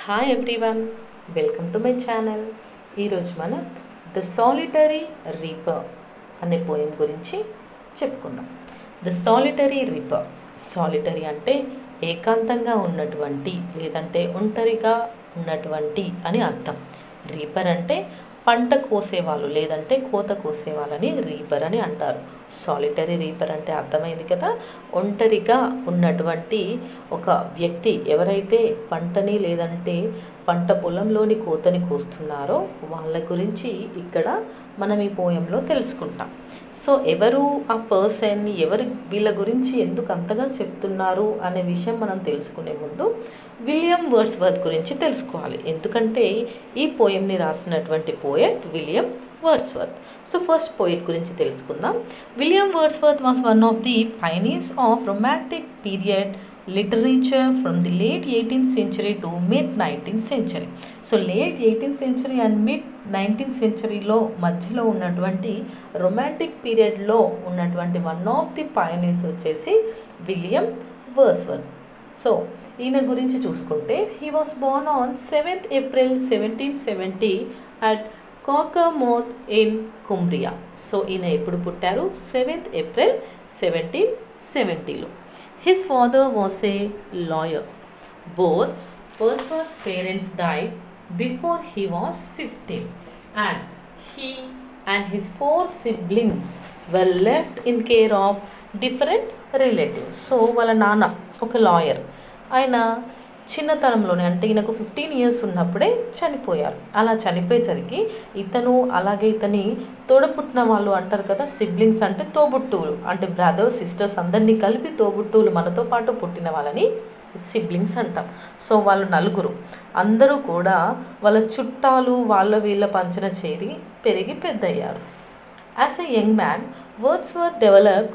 Hi everyone welcome to my channel ఈరోజు మనం the solitary reaper అనే పోయం గురించి చెప్పుకుందాం ద సాలిటరీ రీపర్ సాలిటరీ అంటే ఏకాంతంగా ఉన్నటువంటి లేదంటే ఒంటరిగా ఉన్నటువంటి అని అర్థం రీపర్ అంటే పంట కోసేవాళ్ళు లేదంటే కోత కోసేవాళ్ళని రీపర్ అని అంటారు సాలిటరీ రీపర్ అంటే అర్థమైంది కదా ఒంటరిగా ఉన్నటువంటి ఒక వ్యక్తి ఎవరైతే పంటని లేదంటే పంట పొలంలోని కోతని కోస్తున్నారో వాళ్ళ గురించి ఇక్కడ మనం ఈ పోయంలో తెలుసుకుంటాం సో ఎవరు ఆ పర్సన్ ఎవరు వీళ్ళ గురించి ఎందుకు అంతగా చెప్తున్నారు అనే విషయం మనం తెలుసుకునే ముందు విలియం వర్డ్స్వర్త్ గురించి తెలుసుకోవాలి ఎందుకంటే ఈ పోయంని రాసినటువంటి poet William Wordsworth so first poet గురించి తెలుసుకుందాం William Wordsworth was one of the pioneers of romantic period literature from the late eighteenth century to mid nineteenth century so late eighteenth century and mid nineteenth సెంచరీలో మధ్యలో ఉన్నటువంటి romantic పీరియడ్లో ఉన్నటువంటి one of the pioneers వచ్చేసి William Wordsworth so ఈయన గురించి చూసుకుంటే he was born on seventh April seventeen seventy at Cockermouth in Cumbria so ఈయన ఎప్పుడు పుట్టారు సెవెంత్ ఏప్రిల్ సెవెంటీన్ సెవెంటీలో his father was a lawyer both Wordsworth parents died before he was fifteen and he and his four siblings were left in care of different relatives so వాళ్ళ నాన్న ఒక lawyer ఆయన చిన్నతనంలోనే అంటే ఈయనకు fifteen years ఉన్నప్పుడే చనిపోయారు అలా చనిపోయేసరికి ఇతను అలాగే ఇతని తోడపుట్టిన వాళ్ళు అంటారు కదా సిబ్లింగ్స్ అంటే తోబుట్టువులు అంటే బ్రదర్స్ సిస్టర్స్ అందరినీ కలిపి తోబుట్టువులు మనతో పాటు పుట్టిన వాళ్ళని సిబ్లింగ్స్ అంటాం సో వాళ్ళు నలుగురు అందరూ కూడా వాళ్ళ చుట్టాలు వాళ్ళ వీళ్ళ పంచన చేరి పెరిగి పెద్దయ్యారు as a young man Wordsworth developed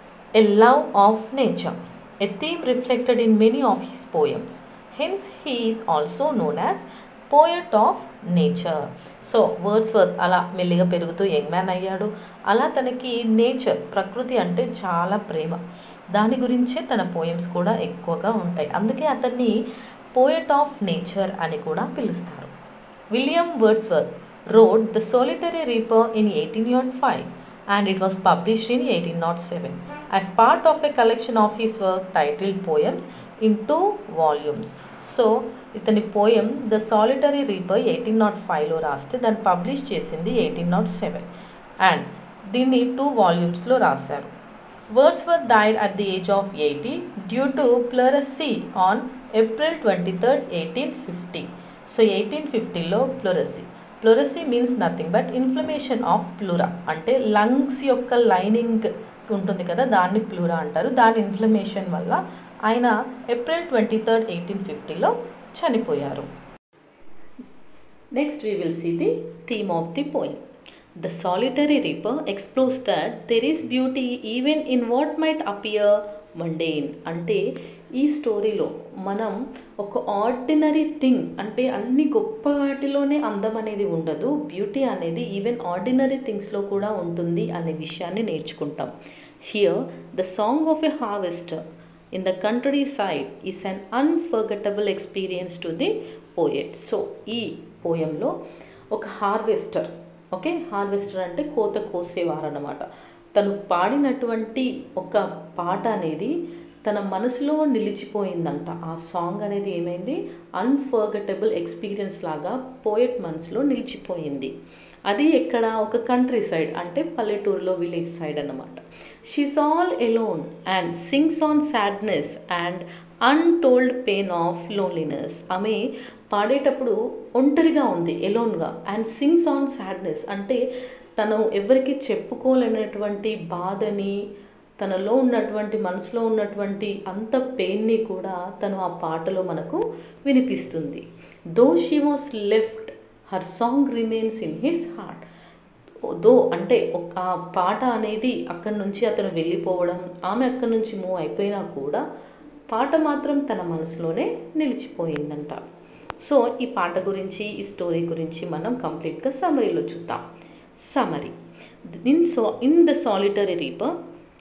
a love of nature a theme reflected in many of his poems hence he is also known as poet of nature so Wordsworth అలా మెల్లిగా పెరుగుతూ young man అయ్యాడు అలా తనకి nature ప్రకృతి అంటే చాలా ప్రేమ దాని గురించే తన పోయమ్స్ కూడా ఎక్కువగా ఉంటాయి అందుకే అతన్ని పోయట్ ఆఫ్ నేచర్ అని కూడా పిలుస్తారు William Wordsworth wrote The Solitary Reaper in 1805 and it was published in 1807 as part of a collection of his work titled Poems in two volumes. So ఇతని poem the solitary reaper eighteen nought ఫైవ్లో రాస్తే దాన్ని publish చేసింది eighteen nought seven and దీన్ని two వాల్యూమ్స్లో రాశారు Wordsworth died at the age of eighty due to pleurisy on April twenty third eighteen fifty so eighteen ఫిఫ్టీలో pleurisy pleurisy means nothing but inflammation of pleura అంటే lungs యొక్క lining ఉంటుంది కదా దాన్ని pleura అంటారు దాని ఇన్ఫ్లమేషన్ వల్ల ఆయన ఏప్రిల్ ట్వంటీ థర్డ్ ఎయిటీన్ ఫిఫ్టీలో చనిపోయారు next we will see the theme of the poem the solitary reaper explores that there is beauty even in what might appear mundane అంటే ఈ స్టోరీలో మనం ఒక ఆర్డినరీ థింగ్ అంటే అన్ని గొప్ప వాటిలోనే అందం అనేది ఉండదు బ్యూటీ అనేది ఈవెన్ ఆర్డినరీ థింగ్స్లో కూడా ఉంటుంది అనే విషయాన్ని నేర్చుకుంటాం here the song of a harvester in the countryside is an unforgettable experience to the poet so ఈ పోయంలో ఒక హార్వెస్టర్ ఓకే హార్వెస్టర్ అంటే కోత కోసేవారు అనమాట తను పాడినటువంటి ఒక పాట అనేది తన మనసులో నిలిచిపోయిందంట ఆ సాంగ్ అనేది ఏమైంది అన్ఫర్గటబుల్ ఎక్స్పీరియన్స్ లాగా పోయట్ మనసులో నిలిచిపోయింది అది ఎక్కడ ఒక కంట్రీ సైడ్ అంటే పల్లెటూరులో విలేజ్ సైడ్ అన్నమాట she's all alone and sings on sadness and untold pain of loneliness ఆమె పాడేటప్పుడు ఒంటరిగా ఉంది ఎలోన్గా అండ్ సింగ్స్ ఆన్ సాడ్నెస్ అంటే తను ఎవరికి చెప్పుకోలేనటువంటి బాధని తనలో ఉన్నటువంటి మనసులో ఉన్నటువంటి అంత పెయిన్ని కూడా తను ఆ పాటలో మనకు వినిపిస్తుంది though she was left her song remains in his heart though అంటే ఒక ఆ పాట అనేది అక్కడి నుంచి అతను వెళ్ళిపోవడం ఆమె అక్కడి నుంచి మూవ్ అయిపోయినా కూడా పాట మాత్రం తన మనసులోనే నిలిచిపోయిందంట సో ఈ పాట గురించి ఈ స్టోరీ గురించి మనం కంప్లీట్గా సమరీలో చూద్దాం summary in so in the solitary reaper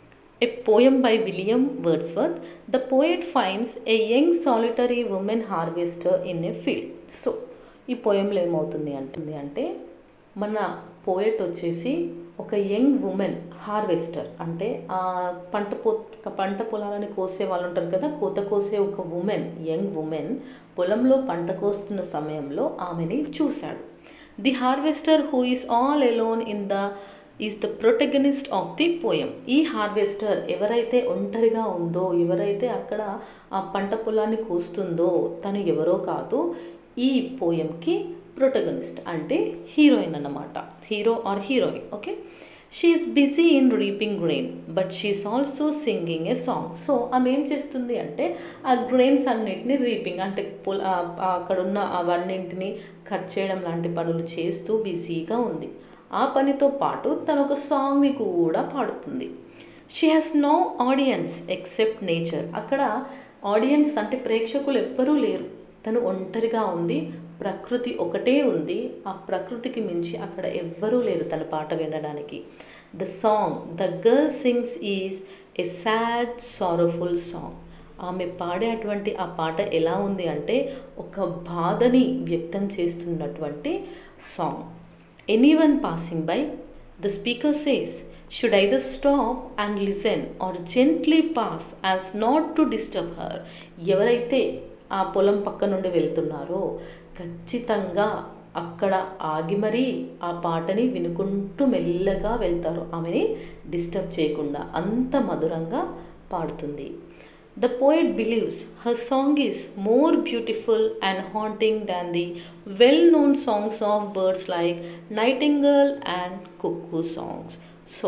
a poem by William Wordsworth. The poet finds a young solitary woman harvester in a field. So ఈ పోయంలో ఏమవుతుంది అంటుంది అంటే మన పోయట్ వచ్చేసి ఒక యంగ్ ఉమెన్ హార్వెస్టర్ అంటే ఆ పంట పో పంట పొలాలని కోసే వాళ్ళు ఉంటారు కదా కోత కోసే ఒక ఉమెన్ యంగ్ ఉమెన్ పొలంలో పంట కోస్తున్న సమయంలో ఆమెని చూశాడు the harvester who is all alone in the is the protagonist of the poem ఈ హార్వెస్టర్ ఎవరైతే ఒంటరిగా ఉందో ఎవరైతే అక్కడ ఆ పంట పొలాన్ని కోస్తుందో తను ఎవరో కాదు ఈ పోయంకి ప్రొటగనిస్ట్ అంటే హీరోయిన్ అన్నమాట hero or heroine okay she is busy in reaping grain but she is also singing a song so ఆమె ఏం చేస్తుంది అంటే ఆ గ్రెయిన్స్ అన్నిటిని రీపింగ్ అంటే పొల అక్కడున్న అవన్నింటిని కట్ చేయడం లాంటి పనులు చేస్తూ బిజీగా ఉంది ఆ పనితో పాటు తను ఒక సాంగ్ని కూడా పాడుతుంది she has no audience except nature అక్కడ ఆడియన్స్ అంటే ప్రేక్షకులు ఎవ్వరూ లేరు తను ఒంటరిగా ఉంది ప్రకృతి ఒకటే ఉంది ఆ ప్రకృతికి మించి అక్కడ ఎవ్వరూ లేరు తన పాట వినడానికి the song the girl sings is a sad sorrowful song ఆమె పాడేటువంటి ఆ పాట ఎలా ఉంది అంటే ఒక బాధని వ్యక్తం చేస్తున్నటువంటి song anyone passing by the speaker says should either stop and listen or gently pass as not to disturb her ఎవరైతే ఆ పొలం పక్క నుండి వెళ్తున్నారో ఖచ్చితంగా అక్కడ ఆగి మరీ ఆ పాటని వినుకుంటూ మెల్లగా వెళ్తారు ఆమెని డిస్టర్బ్ చేయకుండా అంత మధురంగా పాడుతుంది the poet believes her song is more beautiful and haunting than the well known songs of birds like nightingale and cuckoo songs so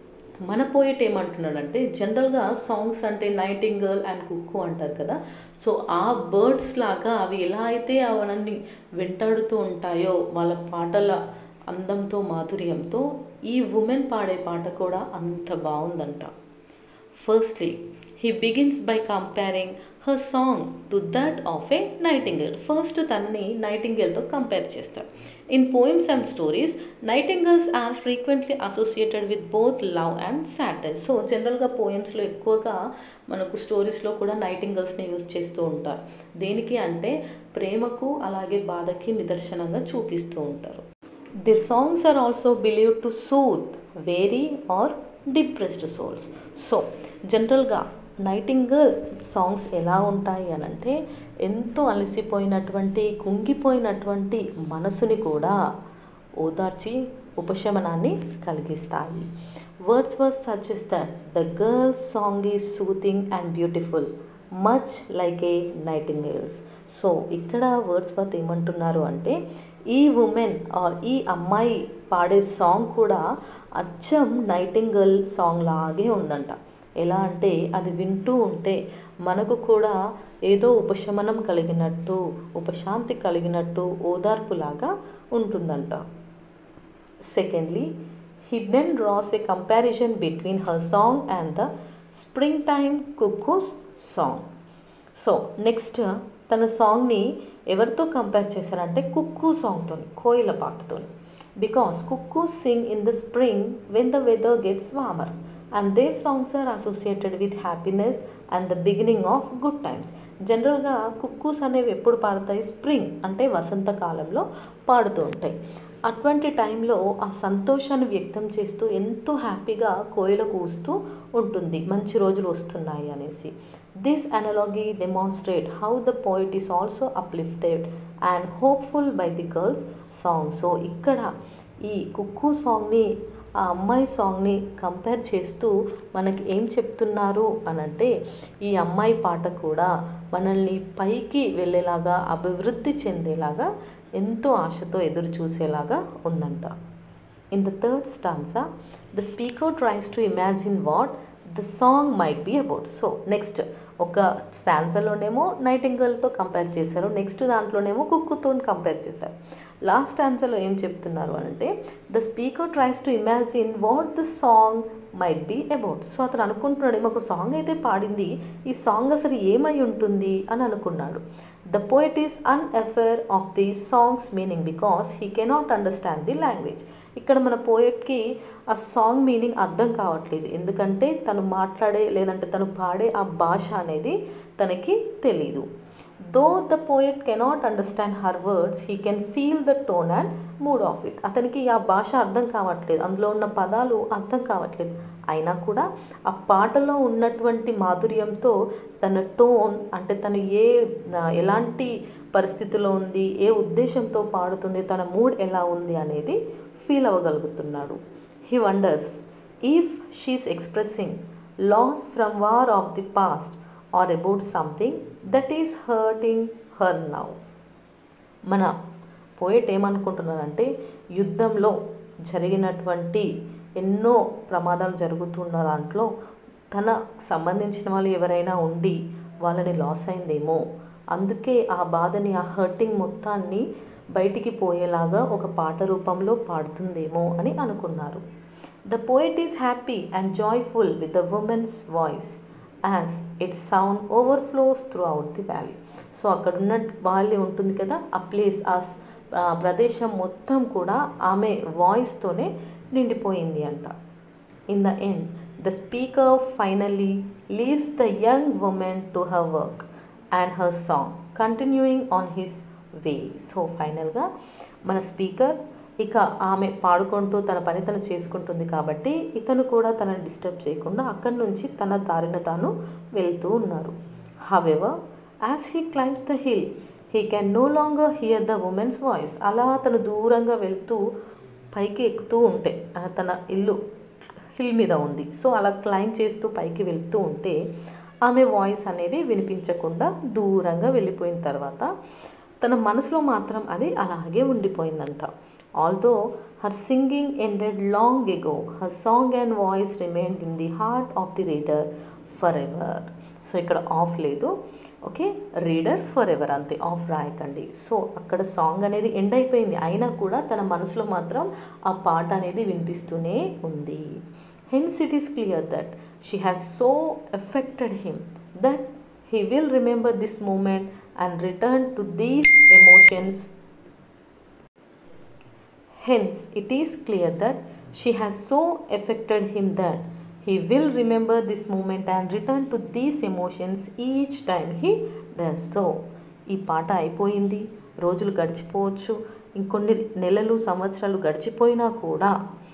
మన పోయిట్ ఏమంటున్నాడంటే జనరల్గా సాంగ్స్ అంటే నైటింగల్ అండ్ కుక్కు అంటారు కదా సో ఆ బర్డ్స్ లాగా అవి ఎలా అయితే అవన్నీ వెంటాడుతూ ఉంటాయో వాళ్ళ పాటల అందంతో మాధుర్యంతో ఈ ఉమెన్ పాడే పాట కూడా అంత బాగుందంట firstly he begins by comparing her song to that of a nightingale first తనని నైటింగల్తో కంపేర్ చేస్తారు in poems and stories nightingales are frequently associated with both love and sadness so జనరల్గా పోయిమ్స్లో ఎక్కువగా మనకు స్టోరీస్లో కూడా నైటింగల్స్ని యూజ్ చేస్తూ ఉంటారు దేనికి అంటే ప్రేమకు అలాగే బాధకి నిదర్శనంగా చూపిస్తూ ఉంటారు the songs are also believe to soothe weary or depressed souls so జనరల్గా నైటింగల్ సాంగ్స్ ఎలా ఉంటాయి అని అంటే ఎంతో అలసిపోయినటువంటి కుంగిపోయినటువంటి మనసుని కూడా ఓదార్చి ఉపశమనాన్ని కలిగిస్తాయి Wordsworth suggest that the girl's song is soothing and beautiful much like a nightingale's so ఇక్కడ వర్డ్స్ వర్త్ ఏమంటున్నారు అంటే ఈ ఉమెన్ ఆర్ ఈ అమ్మాయి పాడే సాంగ్ కూడా అచ్చం నైటింగల్ సాంగ్ లాగే ఉందంట ఎలా అంటే అది వింటూ ఉంటే మనకు కూడా ఏదో ఉపశమనం కలిగినట్టు ఉపశాంతి కలిగినట్టు ఓదార్పులాగా ఉంటుందంట secondly he then draws a comparison between her song and the spring time cuckoo's song so next తన సాంగ్ని ఎవరితో కంపేర్ చేశారంటే కుక్కూ సాంగ్తో కోయిల పాటతో because cuckoo sing in the spring when the weather gets warmer and their songs are associated with happiness and the beginning of good times జనరల్గా cuckoos అనేవి ఎప్పుడు పాడతాయి స్ప్రింగ్ అంటే వసంతకాలంలో పాడుతూ ఉంటాయి అటువంటి టైంలో ఆ సంతోషాన్ని వ్యక్తం చేస్తూ ఎంతో హ్యాపీగా కోయిల కూస్తూ ఉంటుంది మంచి రోజులు వస్తున్నాయి అనేసి this analogy demonstrate how the poet is also uplifted and hopeful by the girl's song so ఇక్కడ ఈ కుక్కు సాంగ్ని ఆ అమ్మాయి సాంగ్ని కంపేర్ చేస్తూ మనకి ఏం చెప్తున్నారు అని అంటే ఈ అమ్మాయి పాట కూడా మనల్ని పైకి వెళ్ళేలాగా అభివృద్ధి చెందేలాగా ఎంతో ఆశతో ఎదురు చూసేలాగా ఉందంట in the third stanza the speaker tries to imagine what the song might be about so next ఒక స్టాన్సర్లోనేమో నైటింగల్తో కంపేర్ చేశారు నెక్స్ట్ దాంట్లోనేమో కుక్కుతో కంపేర్ చేశారు లాస్ట్ స్టాన్సర్లో ఏం చెప్తున్నారు అంటే the speaker tries to imagine what the song might be about so అతను అనుకుంటున్నాడు ఏమో ఒక సాంగ్ అయితే పాడింది ఈ సాంగ్ అసలు ఏమై ఉంటుంది అని అనుకున్నాడు the poet is unaware of the song's meaning because he cannot understand the language ఇక్కడ మన పోయట్కి ఆ సాంగ్ మీనింగ్ అర్థం కావట్లేదు ఎందుకంటే తను మాట్లాడే లేదంటే తను పాడే ఆ భాష అనేది తనకి తెలీదు though the poet cannot understand her words he can feel the tone and mood of it అతనికి ఆ భాష అర్థం కావట్లేదు అందులో ఉన్న పదాలు అర్థం కావట్లేదు అయినా కూడా ఆ పాటలో ఉన్నటువంటి మాధుర్యంతో తన టోన్ అంటే తను ఏ ఎలాంటి పరిస్థితిలో ఉంది ఏ ఉద్దేశంతో పాడుతుంది తన మూడ్ ఎలా ఉంది అనేది ఫీల్ అవ్వగలుగుతున్నాడు he wonders if she's expressing loss from war of the past or about something that is hurting her now మన పోయేట్ ఏమనుకుంటున్నారంటే యుద్ధంలో జరిగినటువంటి ఎన్నో ప్రమాదాలు జరుగుతున్న దాంట్లో తన సంబంధించిన వాళ్ళు ఎవరైనా ఉండి వాళ్ళని లాస్ అయిందేమో అందుకే ఆ బాధని ఆ హర్టింగ్ మొత్తాన్ని బయటికి పోయేలాగా ఒక పాట రూపంలో పాడుతుందేమో అని అనుకున్నారు the poet is happy and joyful with the woman's voice as it sound overflows throughout the valley so అక్కడ ఉన్న వ్యాలీ ఉంటుంది కదా ఆ ప్లేస్ ఆ ప్రదేశం మొత్తం కూడా ఆమె వాయిస్తోనే నిండిపోయింది అంట in the end the speaker finally leaves the young woman to her work and her song continuing on his way so ఫైనల్గా మన స్పీకర్ ఇక ఆమె పాడుకుంటూ తన పని తను చేసుకుంటుంది కాబట్టి ఇతను కూడా తనని డిస్టర్బ్ చేయకుండా అక్కడి నుంచి తన దారిన తాను వెళ్తూ ఉన్నారు however as he climbs the hill he can no longer hear the woman's voice అలా తను దూరంగా వెళ్తూ పైకి ఎక్కుతూ ఉంటే తన ఇల్లు హిల్ మీద ఉంది సో అలా క్లైమ్ చేస్తూ పైకి వెళ్తూ ఉంటే ఆమె వాయిస్ అనేది వినిపించకుండా దూరంగా వెళ్ళిపోయిన తర్వాత తన మనసులో మాత్రం అది అలాగే ఉండిపోయిందంట although her singing ended long ago her song and voice remained in the heart of the reader forever so ఇక్కడ ఆఫ్ లేదు ఓకే రీడర్ ఫర్ ఎవర్ అంతే ఆఫ్ రాయకండి సో అక్కడ సాంగ్ అనేది ఎండ్ అయిపోయింది అయినా కూడా తన మనసులో మాత్రం ఆ పాట అనేది వినిపిస్తూనే ఉంది hence it is clear that she has so affected him that he will remember this moment and return to these emotions. Hence, it is clear that she has so affected him that he will remember this moment and return to these emotions each time he does so. ఈ పాట అయిపోయింది రోజులు గడిచిపోవచ్చు ఇంకొన్ని నెలలు సంవత్సరాలు గడిచిపోయినా కూడా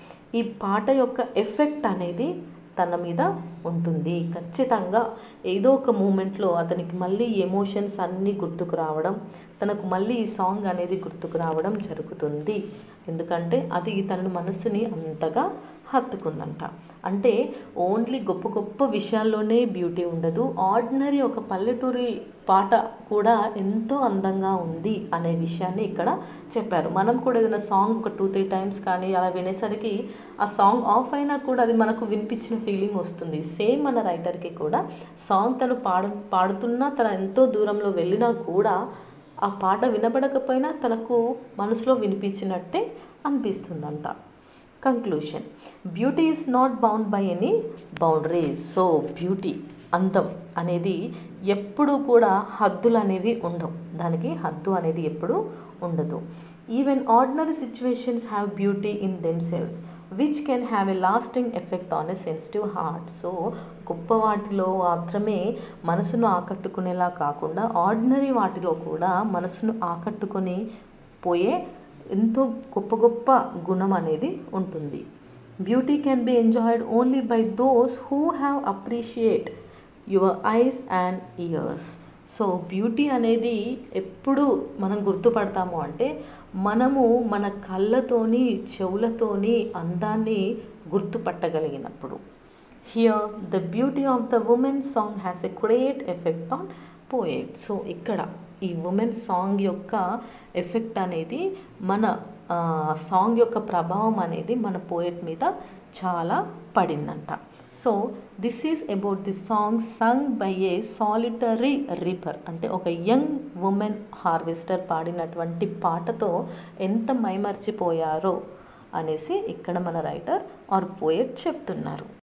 ఈ పాట యొక్క ఎఫెక్ట్ అనేది తన మీద ఉంటుంది ఖచ్చితంగా ఏదో ఒక మూమెంట్లో అతనికి మళ్ళీ ఎమోషన్స్ అన్నీ గుర్తుకు రావడం తనకు మళ్ళీ ఈ సాంగ్ అనేది గుర్తుకు రావడం జరుగుతుంది ఎందుకంటే అది తన మనసుని అంతగా హత్తుకుందంట అంటే ఓన్లీ గొప్ప గొప్ప విషయాల్లోనే బ్యూటీ ఉండదు ఆర్డినరీ ఒక పల్లెటూరి పాట కూడా ఎంతో అందంగా ఉంది అనే విషయాన్ని ఇక్కడ చెప్పారు మనం కూడా ఏదైనా సాంగ్ ఒక టూ త్రీ టైమ్స్ కానీ అలా వినేసరికి ఆ సాంగ్ ఆఫ్ అయినా కూడా అది మనకు వినిపించిన ఫీలింగ్ వస్తుంది సేమ్ మన రైటర్కి కూడా సాంగ్ తను పాడ పాడుతున్నా తన ఎంతో దూరంలో వెళ్ళినా కూడా ఆ పాట వినబడకపోయినా తనకు మనసులో వినిపించినట్టే అనిపిస్తుందంట conclusion beauty is not bound by any boundaries so beauty అందం అనేది ఎప్పుడు కూడా హద్దులు అనేవి ఉండవు దానికి హద్దు అనేది ఎప్పుడు ఉండదు even ordinary situations have beauty in themselves which can have a lasting effect on a sensitive heart so గొప్ప వాటిలో మాత్రమే మనసును ఆకట్టుకునేలా కాకుండా ఆర్డినరీ వాటిలో కూడా మనసును ఆకట్టుకొని పోయే ఎంతో గొప్ప గొప్ప గుణం అనేది ఉంటుంది beauty can be enjoyed only by those who have appreciate your eyes and ears so beauty అనేది ఎప్పుడు మనం గుర్తుపడతాము అంటే మనము మన కళ్ళతోని చెవులతోని అందాన్ని గుర్తుపట్టగలిగినప్పుడు hear the beauty of the women song has a great effect on poet so ఇక్కడ ఈ ఉమెన్ సాంగ్ యొక్క ఎఫెక్ట్ అనేది మన సాంగ్ యొక్క ప్రభావం అనేది మన పోయట్ మీద చాలా పడిందంట so this is about the song sung by a solitary reaper అంటే ఒక యంగ్ ఉమెన్ హార్వెస్టర్ పాడినటువంటి పాటతో ఎంత మైమర్చిపోయారో అనేసి ఇక్కడ మన రైటర్ ఆర్ పోయట్ చెప్తున్నారు